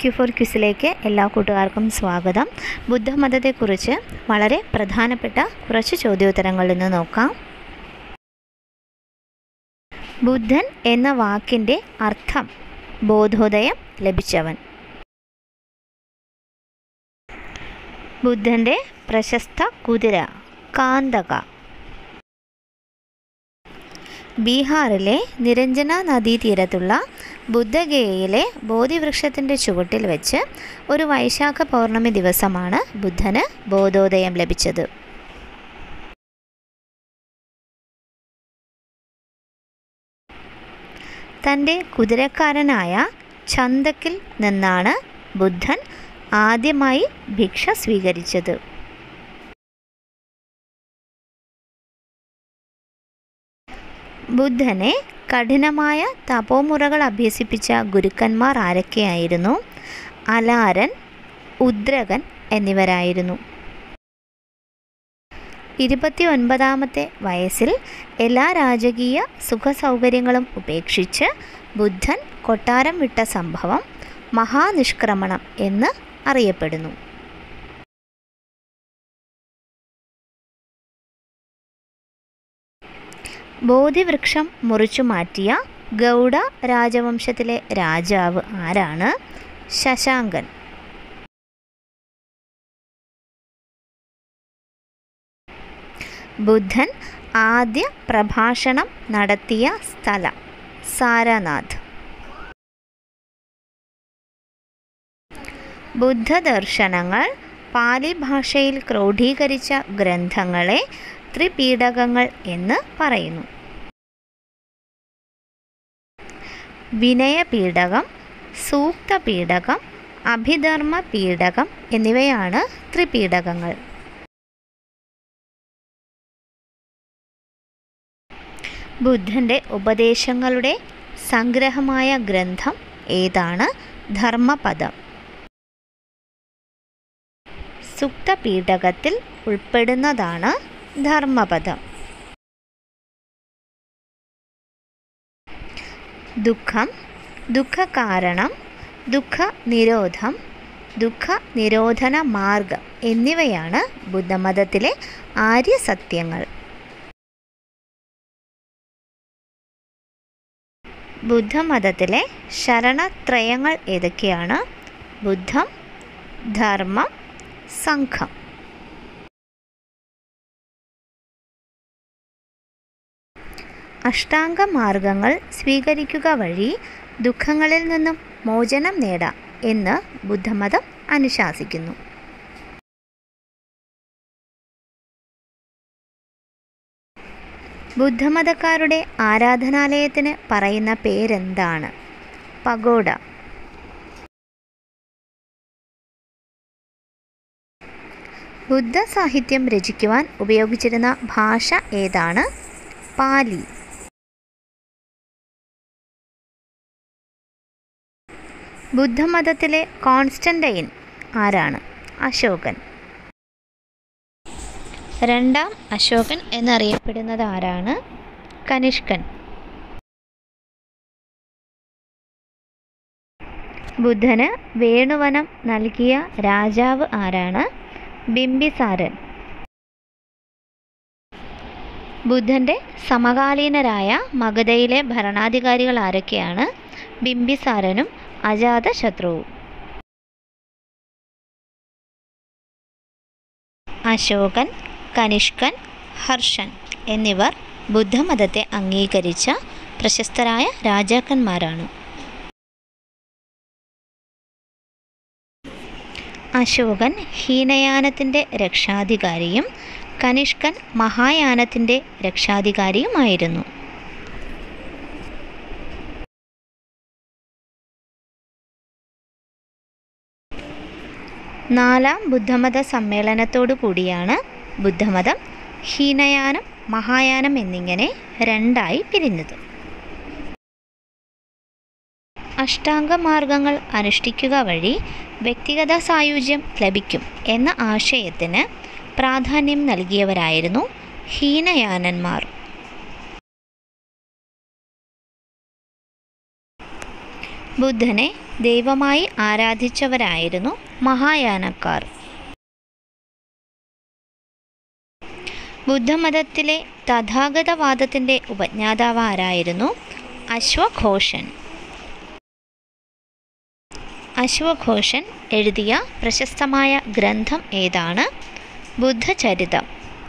Q four ക്വിസിലേക്ക് എല്ലാ കൂട്ടുകാർക്കും സ്വാഗതം ബുദ്ധമതത്തെക്കുറിച്ച് വളരെ പ്രധാനപ്പെട്ട കുറച്ച് ചോദ്യോത്തരങ്ങളിൽ നിന്ന് നോക്കാം ബുദ്ധൻ എന്ന വാക്കിൻ്റെ അർത്ഥം ബോധോദയം ലഭിച്ചവൻ ബുദ്ധൻ്റെ പ്രശസ്ത കുതിര കാന്തക ബീഹാറിലെ നിരഞ്ജന നദീതീരത്തുള്ള ബുദ്ധഗയയിലെ ബോധിവൃക്ഷത്തിൻ്റെ ചുവട്ടിൽ വെച്ച് ഒരു വൈശാഖ പൗർണമി ദിവസമാണ് ബുദ്ധന് ബോധോദയം ലഭിച്ചത് തൻ്റെ കുതിരക്കാരനായ ചന്തക്കിൽ നിന്നാണ് ബുദ്ധൻ ആദ്യമായി ഭിക്ഷ സ്വീകരിച്ചത് ബുദ്ധനെ കഠിനമായ തപോമുറകൾ അഭ്യസിപ്പിച്ച ഗുരുക്കന്മാർ ആരൊക്കെയായിരുന്നു അലാരൻ ഉദ്രകൻ എന്നിവരായിരുന്നു ഇരുപത്തി ഒൻപതാമത്തെ വയസ്സിൽ എല്ലാ രാജകീയ സുഖസൗകര്യങ്ങളും ഉപേക്ഷിച്ച് ബുദ്ധൻ കൊട്ടാരം വിട്ട സംഭവം മഹാനിഷ്ക്രമണം എന്ന് അറിയപ്പെടുന്നു ബോധിവൃക്ഷം മുറിച്ചു മാറ്റിയ ഗൗഡ രാജവംശത്തിലെ രാജാവ് ആരാണ് ശശാങ്കൻ ബുദ്ധൻ ആദ്യ പ്രഭാഷണം നടത്തിയ സ്ഥലം സാരനാഥ് ബുദ്ധദർശനങ്ങൾ പാലി ഭാഷയിൽ ക്രോഡീകരിച്ച ഗ്രന്ഥങ്ങളെ ത്രിപീഡകങ്ങൾ എന്ന് പറയുന്നു വിനയപീഡകം സൂക്തപീഡകം അഭിധർമ്മ പീഡകം എന്നിവയാണ് ത്രിപീഡകങ്ങൾ ബുദ്ധൻ്റെ ഉപദേശങ്ങളുടെ സംഗ്രഹമായ ഗ്രന്ഥം ഏതാണ് ധർമ്മപദം സുക്തപീഠകത്തിൽ ഉൾപ്പെടുന്നതാണ് ധർമ്മപദം ദുഃഖം ദുഃഖകാരണം ദുഃഖ നിരോധം ദുഃഖ നിരോധന മാർഗം എന്നിവയാണ് ബുദ്ധമതത്തിലെ ആര്യസത്യങ്ങൾ ബുദ്ധമതത്തിലെ ശരണത്രയങ്ങൾ ഏതൊക്കെയാണ് ബുദ്ധം ധർമ്മം സംഘം അഷ്ടാംഗ മാർഗങ്ങൾ സ്വീകരിക്കുക വഴി ദുഃഖങ്ങളിൽ നിന്നും മോചനം നേടാം എന്ന് ബുദ്ധമതം അനുശാസിക്കുന്നു ബുദ്ധമതക്കാരുടെ ആരാധനാലയത്തിന് പറയുന്ന പേരെന്താണ് പഗോഡ ബുദ്ധ സാഹിത്യം രചിക്കുവാൻ ഉപയോഗിച്ചിരുന്ന ഭാഷ ഏതാണ് പാലി ബുദ്ധമതത്തിലെ കോൺസ്റ്റൻറ്റൈൻ ആരാണ് അശോകൻ രണ്ടാം അശോകൻ എന്നറിയപ്പെടുന്നത് ആരാണ് കനിഷ്കൻ ബുദ്ധന് വേണുവനം നൽകിയ രാജാവ് ആരാണ് ബിംബിസാരൻ ബുദ്ധൻ്റെ സമകാലീനരായ മഗധയിലെ ഭരണാധികാരികൾ ആരൊക്കെയാണ് ബിംബിസാരനും അജാതശത്രുവും അശോകൻ കനിഷ്കൻ ഹർഷൻ എന്നിവർ ബുദ്ധമതത്തെ അംഗീകരിച്ച പ്രശസ്തരായ രാജാക്കന്മാരാണ് അശോകൻ ഹീനയാനത്തിൻ്റെ രക്ഷാധികാരിയും കനിഷ്കൻ മഹായാനത്തിൻ്റെ രക്ഷാധികാരിയുമായിരുന്നു നാലാം ബുദ്ധമത സമ്മേളനത്തോടു കൂടിയാണ് ബുദ്ധമതം ഹീനയാനം മഹായാനം എന്നിങ്ങനെ രണ്ടായി പിരിഞ്ഞത് അഷ്ടാംഗമാർഗങ്ങൾ അനുഷ്ഠിക്കുക വഴി വ്യക്തിഗത സായുജ്യം ലഭിക്കും എന്ന ആശയത്തിന് പ്രാധാന്യം നൽകിയവരായിരുന്നു ഹീനയാനന്മാർ ബുദ്ധനെ ദൈവമായി ആരാധിച്ചവരായിരുന്നു മഹായാനക്കാർ ബുദ്ധമതത്തിലെ തഥാഗതവാദത്തിൻ്റെ ഉപജ്ഞാതാവ് ആരായിരുന്നു അശ്വഘോഷൻ അശ്വഘോഷൻ എഴുതിയ പ്രശസ്തമായ ഗ്രന്ഥം ഏതാണ് ബുദ്ധചരിതം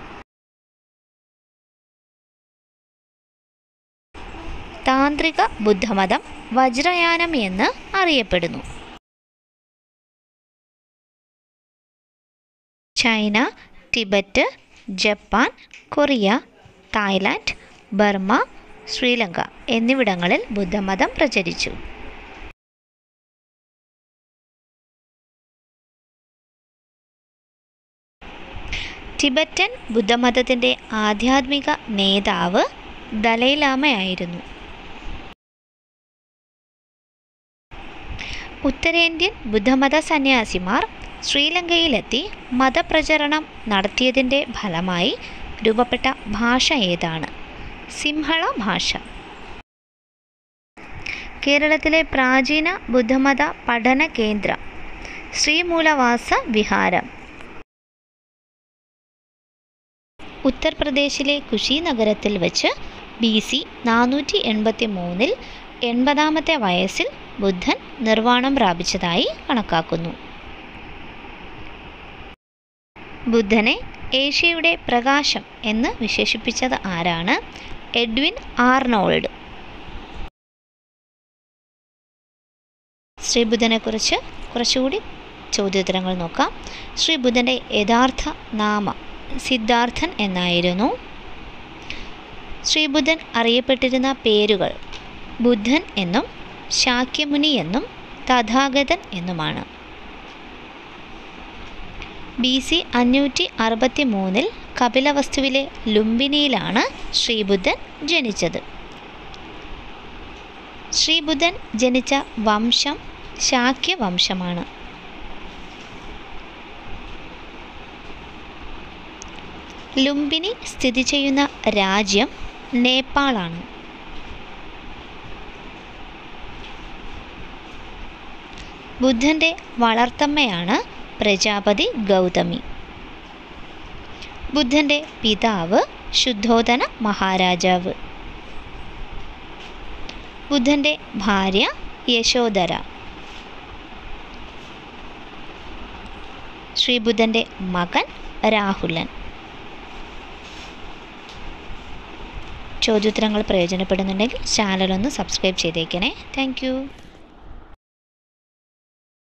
താന്ത്രിക ബുദ്ധമതം വജ്രയാനം എന്ന് അറിയപ്പെടുന്നു China Tibet Japan Korea Thailand Burma Sri Lanka എന്നിവിടങ്ങളിൽ ബുദ്ധമതം പ്രചരിച്ചു ടിബറ്റൻ ബുദ്ധമതത്തിൻ്റെ ആധ്യാത്മിക നേതാവ് ദലൈലാമയായിരുന്നു ഉത്തരേന്ത്യൻ ബുദ്ധമത സന്യാസിമാർ ശ്രീലങ്കയിലെത്തി മതപ്രചരണം നടത്തിയതിൻ്റെ ഫലമായി രൂപപ്പെട്ട ഭാഷ ഏതാണ് സിംഹള ഭാഷ കേരളത്തിലെ പ്രാചീന ബുദ്ധമത പഠന കേന്ദ്രം ശ്രീമൂലവാസ വിഹാരം ഉത്തർപ്രദേശിലെ കുശി നഗരത്തിൽ വച്ച് ബി സി നാനൂറ്റി എൺപത്തി മൂന്നിൽ എൺപതാമത്തെ വയസ്സിൽ ബുദ്ധൻ നിർവ്വാണം പ്രാപിച്ചതായി കണക്കാക്കുന്നു ബുദ്ധനെ ഏഷ്യയുടെ പ്രകാശം എന്ന് വിശേഷിപ്പിച്ചത് ആരാണ് എഡ്വിൻ ആർണോൾഡ് ശ്രീബുദ്ധനെക്കുറിച്ച് കുറച്ചുകൂടി ചോദ്യോത്തരങ്ങൾ നോക്കാം ശ്രീബുദ്ധൻ്റെ യഥാർത്ഥ നാമം സിദ്ധാർത്ഥൻ എന്നായിരുന്നു ശ്രീബുദ്ധൻ അറിയപ്പെട്ടിരുന്ന പേരുകൾ ബുദ്ധൻ എന്നും ശാക്യമുനി എന്നും തഥാഗതൻ എന്നുമാണ് ബി സി അഞ്ഞൂറ്റി അറുപത്തി മൂന്നിൽ കപിലവസ്തുവിലെ ലുംബിനിയിലാണ് ശ്രീബുദ്ധൻ ജനിച്ചത് ശ്രീബുദ്ധൻ ജനിച്ച വംശം ശാക്യവംശമാണ് ലുംബിനി സ്ഥിതി ചെയ്യുന്ന രാജ്യം നേപ്പാളാണ് ബുദ്ധൻ്റെ വളർത്തമ്മയാണ് പ്രജാപതി ഗൗതമി ബുദ്ധൻ്റെ പിതാവ് ശുദ്ധോധന മഹാരാജാവ് ബുദ്ധൻ്റെ ഭാര്യ യശോധര ശ്രീബുദ്ധൻ്റെ മകൻ രാഹുലൻ ചോദ്യോത്തരങ്ങൾ പ്രയോജനപ്പെടുന്നുണ്ടെങ്കിൽ ചാനലൊന്ന് സബ്സ്ക്രൈബ് ചെയ്തേക്കണേ താങ്ക്